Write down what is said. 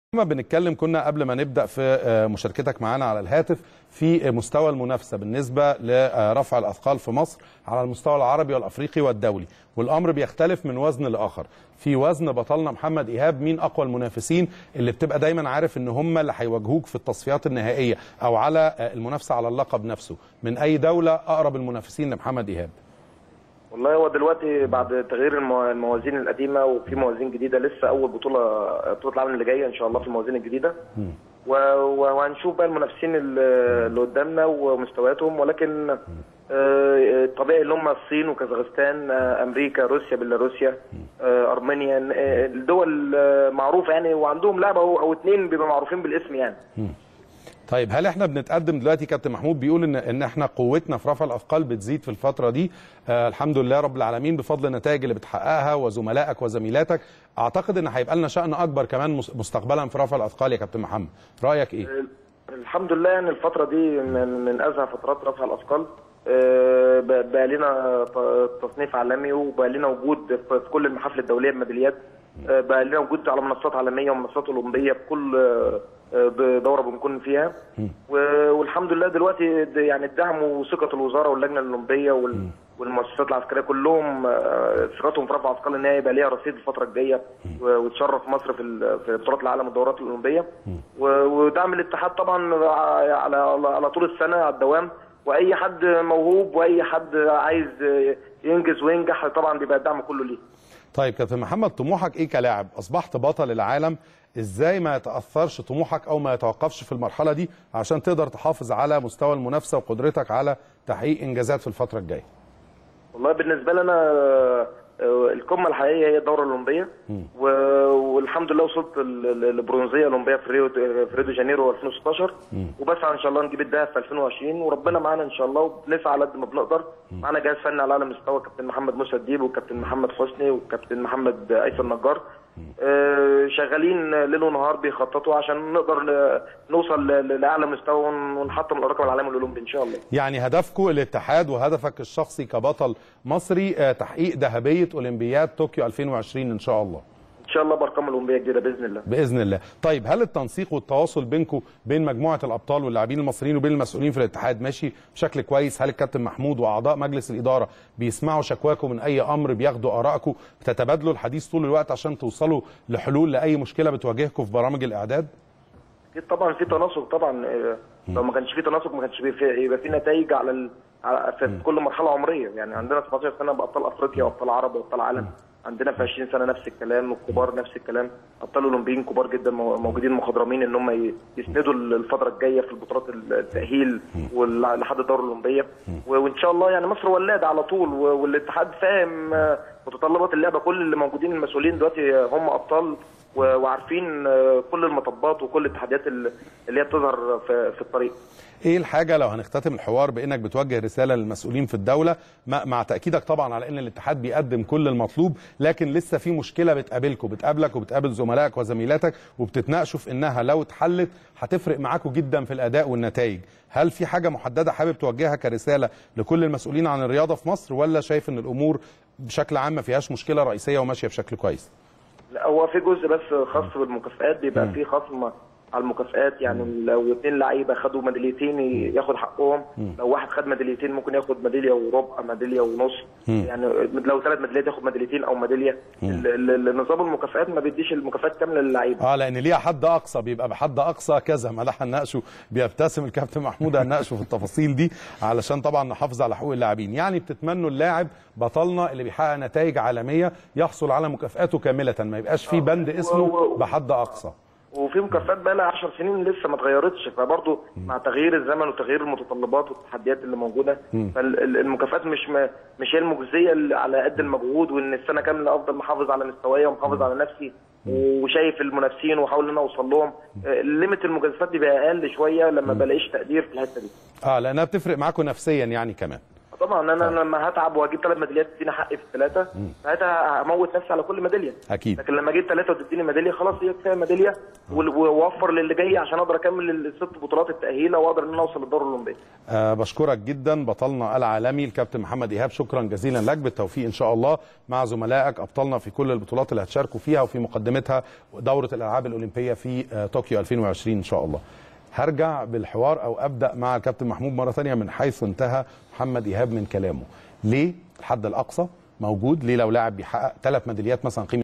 ما بنتكلم كنا قبل ما نبدا في مشاركتك معانا على الهاتف في مستوى المنافسه بالنسبه لرفع الاثقال في مصر على المستوى العربي والافريقي والدولي والامر بيختلف من وزن لاخر في وزن بطلنا محمد ايهاب مين اقوى المنافسين اللي بتبقى دايما عارف ان هم اللي هيواجهوك في التصفيات النهائيه او على المنافسه على اللقب نفسه من اي دوله اقرب المنافسين لمحمد ايهاب والله هو دلوقتي بعد تغيير الموازين القديمه وفي موازين جديده لسه اول بطوله بطوله العالم اللي جايه ان شاء الله في الموازين الجديده وهنشوف بقى المنافسين اللي قدامنا ومستوياتهم ولكن طبيعي اللي هم الصين وكازاخستان امريكا روسيا بيلاروسيا ارمينيا الدول معروفه يعني وعندهم لعبه او اثنين بيبقوا معروفين بالاسم يعني طيب هل احنا بنتقدم دلوقتي كابتن محمود بيقول ان ان احنا قوتنا في رفع الاثقال بتزيد في الفتره دي آه الحمد لله رب العالمين بفضل النتائج اللي بتحققها وزملائك وزميلاتك اعتقد ان هيبقى لنا شان اكبر كمان مستقبلا في رفع الاثقال يا كابتن محمد رايك ايه الحمد لله يعني الفتره دي من من ازهى فترات رفع الاثقال آه بقى لنا تصنيف عالمي وبقى لنا وجود في كل المحافل الدوليه بميداليات آه بقى لنا وجود على منصات عالميه ومنصات اولمبيه في كل دوره بنكون فيها والحمد لله دلوقتي يعني الدعم وثقه الوزاره واللجنه الاولمبيه والمؤسسات العسكريه كلهم ثقتهم في رفع اثقال النهائي يبقى ليها رصيد الفتره الجايه وتشرف مصر في في بطولات العالم والدورات الاولمبيه ودعم الاتحاد طبعا على على طول السنه على الدوام واي حد موهوب واي حد عايز ينجز وينجح طبعا بيبقى الدعم كله ليه. طيب كابتن محمد طموحك ايه كلاعب؟ اصبحت بطل العالم ازاي ما يتاثرش طموحك او ما يتوقفش في المرحله دي عشان تقدر تحافظ على مستوى المنافسه وقدرتك على تحقيق انجازات في الفتره الجايه؟ والله بالنسبه لنا القمه الحقيقيه هي الدوره الاولمبيه والحمد لله وصلت للبرونزيه اولمبيه في ريو في ريو دي جانيرو 2016 وبسعى ان شاء الله نجيب الذهب في 2020 وربنا معانا ان شاء الله وبنسعى على قد ما بنقدر معانا جهاز فني على اعلى مستوى كابتن محمد موسى الديب والكابتن محمد حسني والكابتن محمد ايسر نجار شغالين ليل ونهار بيخططوا عشان نقدر نوصل لاعلى مستوى ونحطم الرقم العالمي الاولمبي ان شاء الله. يعني هدفكم الاتحاد وهدفك الشخصي كبطل مصري تحقيق ذهبيه اولمبياد طوكيو 2020 ان شاء الله. ان شاء الله بارقام اولمبيه جديده باذن الله باذن الله طيب هل التنسيق والتواصل بينكم بين مجموعه الابطال واللاعبين المصريين وبين المسؤولين في الاتحاد ماشي بشكل كويس هل الكابتن محمود واعضاء مجلس الاداره بيسمعوا شكواكم من اي امر بياخدوا ارائكم بتتبادلوا الحديث طول الوقت عشان توصلوا لحلول لاي مشكله بتواجهكم في برامج الاعداد اكيد طبعا في تناسق طبعا لو ما كانش في تناسق ما كانش يبقى في نتائج على ال... في كل مرحله عمريه يعني عندنا 17 سنه بابطال افريقيا وابطال عرب وابطال عالم عندنا في 20 سنه نفس الكلام والكبار نفس الكلام ابطال اولمبيين كبار جدا موجودين مخضرمين ان هم يسندوا الفتره الجايه في البطولات التاهيل لحد الدوره الاولمبيه وان شاء الله يعني مصر ولاده على طول والاتحاد فاهم متطلبات اللعبه كل اللي موجودين المسؤولين دلوقتي هم ابطال وعارفين كل المطبات وكل التحديات اللي هي بتظهر في الطريق ايه الحاجه لو هنختتم الحوار بانك بتوجه رساله للمسؤولين في الدوله مع تاكيدك طبعا على ان الاتحاد بيقدم كل المطلوب لكن لسه في مشكله بتقابلكم بتقابلك وبتقابل زملائك وزميلاتك وبتتناقشوا في انها لو اتحلت هتفرق معاكم جدا في الاداء والنتائج هل في حاجه محدده حابب توجهها كرساله لكل المسؤولين عن الرياضه في مصر ولا شايف ان الامور بشكل عام ما فيهاش مشكله رئيسيه وماشيه بشكل كويس لا هو في جزء بس خاص بالمكافئات بيبقى في خصم على المكافئات يعني لو اثنين لعيبه خدوا ميداليتين ياخد حقهم لو واحد خد ميداليتين ممكن ياخد ميداليه وربع ميداليه ونص يعني لو ثلاث ميداليات ياخد ميداليتين او ميداليه نظام المكافئات ما بيديش المكافئات كامله للعيبه اه لان ليها حد اقصى بيبقى بحد اقصى كذا ما ده هنناقشه بيبتسم الكابتن محمود هنناقشه في التفاصيل دي علشان طبعا نحافظ على حقوق اللاعبين يعني بتتمنوا اللاعب بطلنا اللي بيحقق نتائج عالميه يحصل على مكافئاته كامله ما يبقاش في بند اسمه بحد اقصى وفي مكافآت بقى لها 10 سنين لسه ما اتغيرتش فبرضه مع تغيير الزمن وتغيير المتطلبات والتحديات اللي موجوده فالمكافآت مش م... مش هي المجزيه على قد المجهود وان السنه كامله افضل محافظ على مستواي ومحافظ على نفسي وشايف المنافسين واحاول ان انا اوصل لهم ليميت المجازفات دي بقى اقل شويه لما بلاقيش تقدير في الحته دي اه لانها بتفرق معاكم نفسيا يعني كمان طبعا انا لما هتعب واجيب ثلاث ميداليات تديني حقي في الثلاثه ساعتها هموت نفسي على كل ميداليه اكيد لكن لما اجيب ثلاثه وتديني ميداليه خلاص هي كفايه ميداليه وال- واوفر للي جاي عشان اقدر اكمل الست بطولات التاهيله واقدر ان انا اوصل للدور الاولمبي أه بشكرك جدا بطلنا العالمي الكابتن محمد ايهاب شكرا جزيلا لك بالتوفيق ان شاء الله مع زملائك ابطالنا في كل البطولات اللي هتشاركوا فيها وفي مقدمتها دوره الالعاب الاولمبيه في آه، طوكيو 2020 ان شاء الله هرجع بالحوار او ابدا مع الكابتن محمود مره ثانيه من حيث انتهى محمد ايهاب من كلامه ليه الحد الاقصى موجود ليه لو لاعب بيحقق ثلاث ميداليات مثلا قيمه